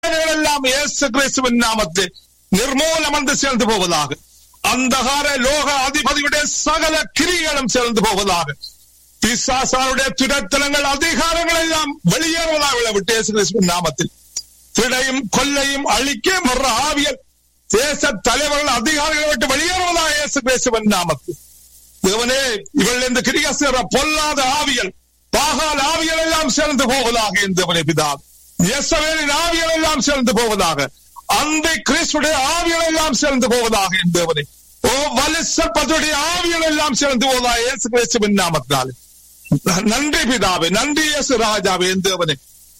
சேனைகள் எல்லாம் இயேசு கிறிஸ்துவின் நாமத்தில் நிர்மூலம் வந்து சேர்ந்து போவதாக அந்தகார லோக அதிபதியுடைய சகல கிரிகளும் சேர்ந்து போவதாக பிசாசாருடைய துரத்தலங்கள் அதிகாரங்கள் எல்லாம் வெளியேறுவதாக விட்டு இயேசு கிறிஸ்துவின் நாமத்தில் திடையும் கொல்லையும் அழிக்க மற்ற ஆவியல் தேச தலைவர்கள் அதிகாரிகளை விட்டு வெளியேறுவதாக இயேசு கிறிஸ்துவின் நாமத்தில் தேவனே இவள் இந்த கிரியாசிற பொல்லாத ஆவியல் பாகால் ஆவியல் எல்லாம் சேர்ந்து போவதாக இந்த பிதா இயேசவேலின் ஆவியல் எல்லாம் சேர்ந்து போவதாக அந்த கிறிஸ்துடைய ஆவியல் எல்லாம் சேர்ந்து போவதாக என்பவனே ஓ வலிசப்பதுடைய ஆவியல் எல்லாம் சேர்ந்து போவதாக இயேசு கிறிஸ்துவின் நாமத்தினாலே நன்றி பிதாவே நன்றி இயேசு ராஜாவே என்பவனே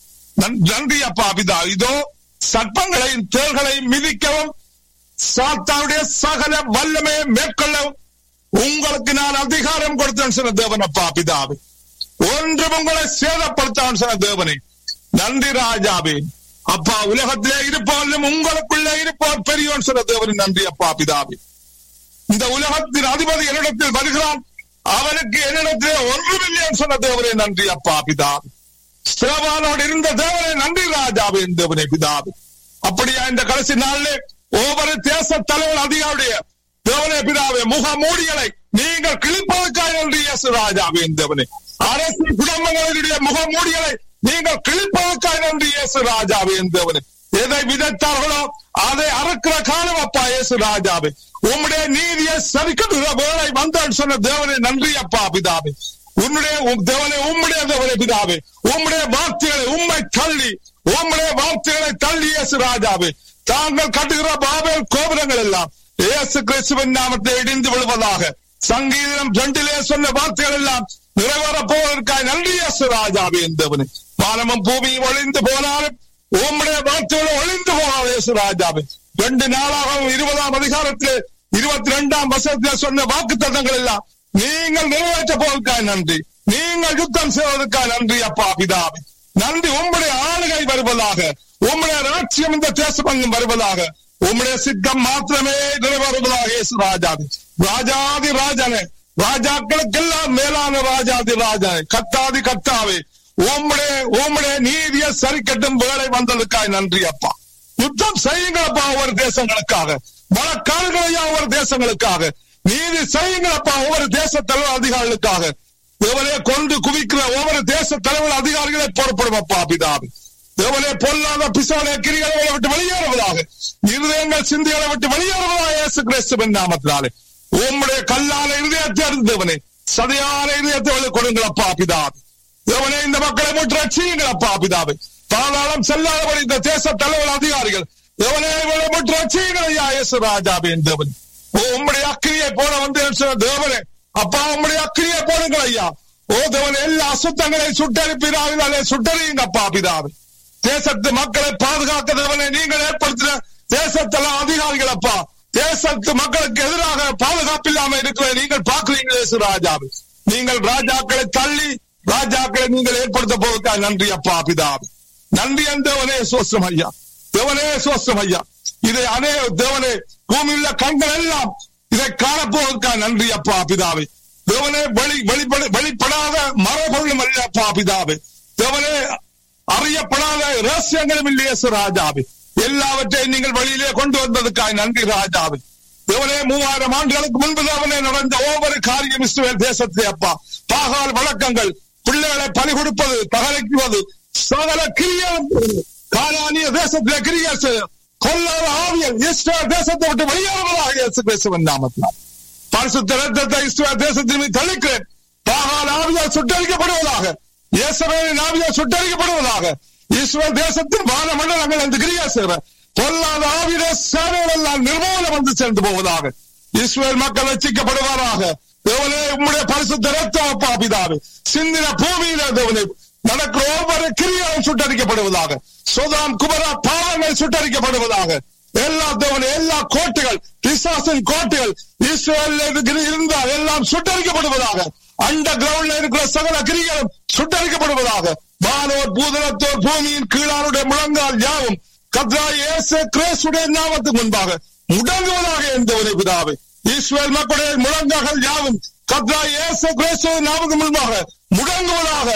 நன்றி அப்பா பிதா இதோ சர்ப்பங்களையும் தேள்களையும் மிதிக்கவும் சாத்தாவுடைய சகல வல்லமையை மேற்கொள்ளவும் உங்களுக்கு நான் அதிகாரம் கொடுத்தேன் சொன்ன தேவன் அப்பா பிதாவே ஒன்றும் உங்களை சேதப்படுத்தான் சொன்ன தேவனே நன்றி ராஜாவே அப்பா உலகத்திலே இருப்பவர்களும் உங்களுக்குள்ளே இருப்பவர் பெரியவன் சொன்ன தேவனே நன்றி அப்பா பிதாவே இந்த உலகத்தின் அதிபதி என்னிடத்தில் வருகிறான் அவனுக்கு என்னிடத்திலே ஒன்றுமில்லை சொன்ன தேவனே நன்றி அப்பா பிதாவே சிறவானோடு இருந்த தேவனே நன்றி ராஜாவே தேவனே பிதாவே அப்படியா இந்த கடைசி நாளிலே ஒவ்வொரு தேச தலைவர் அதிகாருடைய தேவனே பிதாவே முக மூடிகளை நீங்கள் கிழிப்பதற்காக நன்றி இயேசு ராஜாவே தேவனே அரசு குடும்பங்களுடைய முக மூடிகளை நீங்கள் கிழிப்பதற்காக நன்றி இயேசு ராஜாவே தேவனே எதை விதைத்தார்களோ அதை அறுக்கிற காலம் அப்பா இயேசு ராஜாவே உம்முடைய நீதியை சரிக்கட்டுகிற வேலை வந்தான்னு சொன்ன தேவனே நன்றி அப்பா பிதாவே உன்னுடைய தேவனே உம்முடைய தேவனே பிதாவே உம்முடைய வார்த்தைகளை உண்மை தள்ளி உம்முடைய வார்த்தைகளை தள்ளி இயேசு ராஜாவே தாங்கள் கட்டுகிற பாபேல் கோபுரங்கள் எல்லாம் இயேசு கிறிஸ்துவின் நாமத்தை இடிந்து விழுவதாக சங்கீதம் ரெண்டிலே சொன்ன வார்த்தைகள் எல்லாம் நிறைவேற போவதற்காக நன்றி இயேசு ராஜாவே என்பவனே வானமும் பூமியும் ஒளிந்து போனாலும் உம்முடைய வார்த்தைகளை ஒளிந்து போனாலும் இயேசு ராஜாவே ரெண்டு நாளாகவும் இருபதாம் அதிகாரத்திலே இருபத்தி ரெண்டாம் வருஷத்திலே சொன்ன வாக்கு தத்தங்கள் எல்லாம் நீங்கள் நிறைவேற்ற போவதற்காக நன்றி நீங்கள் யுத்தம் செய்வதற்காக நன்றி அப்பா பிதாவே நன்றி உம்முடைய ஆளுகை வருவதாக உம்முடைய ராட்சியம் இந்த தேசமங்கும் வருவதாக உம்முடைய சித்தம் மாத்திரமே நிறைவேறுவதாக இயேசு ராஜாவே ராஜாதி ராஜனே ராஜாக்களுக்கெல்லாம் மேலான ராஜாதி ராஜாவே கத்தாதி கத்தாவே உம்முடைய உம்முடைய நீதிய சரிக்கட்டும் வேலை வந்ததுக்காக நன்றி அப்பா யுத்தம் செய்யுங்களப்பா ஒவ்வொரு தேசங்களுக்காக வழக்காடுகளையா ஒவ்வொரு தேசங்களுக்காக நீதி செய்யுங்களப்பா ஒவ்வொரு தேச தலைவர் அதிகாரிகளுக்காக தேவனே கொண்டு குவிக்கிற ஒவ்வொரு தேச தலைவர் அதிகாரிகளை புறப்படுவப்பா பிதாவே தேவனே பொல்லாத பிசாடைய கிரிகளை விட்டு வெளியேறுவதாக இருதயங்கள் சிந்திகளை விட்டு வெளியேறுவதாக இயேசு கிறிஸ்துவின் நாமத்தினாலே உம்முடைய கல்லான இருதயத்தை அறிந்தவனே சதையான இருதயத்தை கொடுங்களப்பா பிதாவே தேவனே இந்த மக்களை முற்று ரட்சியுங்களப்பா பிதாவே பாதாளம் செல்லாதபடி இந்த தேச தலைவர் அதிகாரிகள் தேவனே இவளை முற்று ரட்சியுங்கள் ஐயா இயேசு ராஜாவே தேவன் ஓ உம்முடைய அக்கிரியை போல வந்து தேவனே அப்பா உம்முடைய அக்கிரியை போடுங்கள் ஐயா ஓ தேவன் எல்லா அசுத்தங்களை சுட்டரிப்பினாலே சுட்டறியுங்கப்பா பிதாவே தேசத்து மக்களை பாதுகாக்க தேவனை நீங்கள் ஏற்படுத்தின தேசத்தல அதிகாரிகள் அப்பா தேசத்து மக்களுக்கு எதிராக பாதுகாப்பு இல்லாம இருக்கிற நீங்கள் பாக்குறீங்க ராஜாவே நீங்கள் ராஜாக்களை தள்ளி ராஜாக்களை நீங்கள் ஏற்படுத்த போவதற்காக நன்றி அப்பா பிதாவே நன்றி தேவனே சோஸ்திரம் ஐயா தேவனே சோஸ்திரம் ஐயா இதை அனே தேவனே பூமியுள்ள கண்கள் எல்லாம் இதை காணப்போவதற்காக நன்றி அப்பா பிதாவே தேவனே வெளி வெளிப்பட வெளிப்படாத மரபொருளும் அல்ல அப்பா பிதாவே தேவனே அறியப்படாத ரகசியங்களும் இல்லையே ராஜாவே எல்லாவற்றையும் நீங்கள் வெளியிலே கொண்டு வந்ததுக்காக நன்றி ராஜாவே தேவனே மூவாயிரம் ஆண்டுகளுக்கு முன்பு தேவனே நடந்த ஒவ்வொரு காரியம் இஸ்ரேல் தேசத்தை அப்பா பாகால் வழக்கங்கள் பிள்ளைகளை பலி கொடுப்பது தகலைக்குவது சகல கிரியம் காலானிய தேசத்திலே கிரியா கொல்லாத ஆவியல் இஸ்ரேல் தேசத்தை விட்டு வெளியேறுவதாக இயேசு கிறிஸ்துவின் நாமத்தினால் பரிசுத்த ரத்தத்தை இஸ்ரேல் தேசத்தின் மீது தள்ளிக்கிறேன் பாகால் ஆவியால் சுட்டரிக்கப்படுவதாக இயேசுவின் ஆவியால் சுட்டரிக்கப்படுவதாக இஸ்ரேல் தேசத்தின் வான மண்டலங்கள் அந்த கிரியா செய்கிற பொல்லாத ஆவிட சேவைகள் எல்லாம் நிர்மூலம் வந்து சேர்ந்து போவதாக இஸ்ரேல் மக்கள் ரசிக்கப்படுவாராக தேவனே உம்முடைய பரிசுத்த ரத்தம் அப்பா பிதாவே சிந்தின பூமியில தேவனே நடக்கிற ஒவ்வொரு கிரியாவும் சுட்டரிக்கப்படுவதாக சுதாம் குமரா பாவங்கள் சுட்டரிக்கப்படுவதாக எல்லா தேவனே எல்லா கோட்டைகள் பிசாசின் கோட்டைகள் இஸ்ரேல் இருந்தால் எல்லாம் சுட்டரிக்கப்படுவதாக அண்ட கிரவுண்ட்ல இருக்கிற சகல கிரிகளும் சுட்டரிக்கப்படுவதாக வானோர் பூதலத்தோர் பூமியின் கீழாருடைய முழங்கால் யாவும் கத்ரா இயேசு கிரேசுடைய நாமத்துக்கு முன்பாக முடங்குவதாக என்பவரை பிதாவே இஸ்ரேல் மக்களுடைய முழங்கால்கள் யாவும் கத்ரா இயேசு கிரேசு நாமத்துக்கு முன்பாக முடங்குவதாக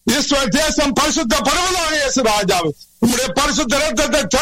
இஸ்ரேல் தேசம் பரிசுத்தப்படுவதாக இயேசு ராஜாவே உம்முடைய பரிசுத்த ரத்தத்தை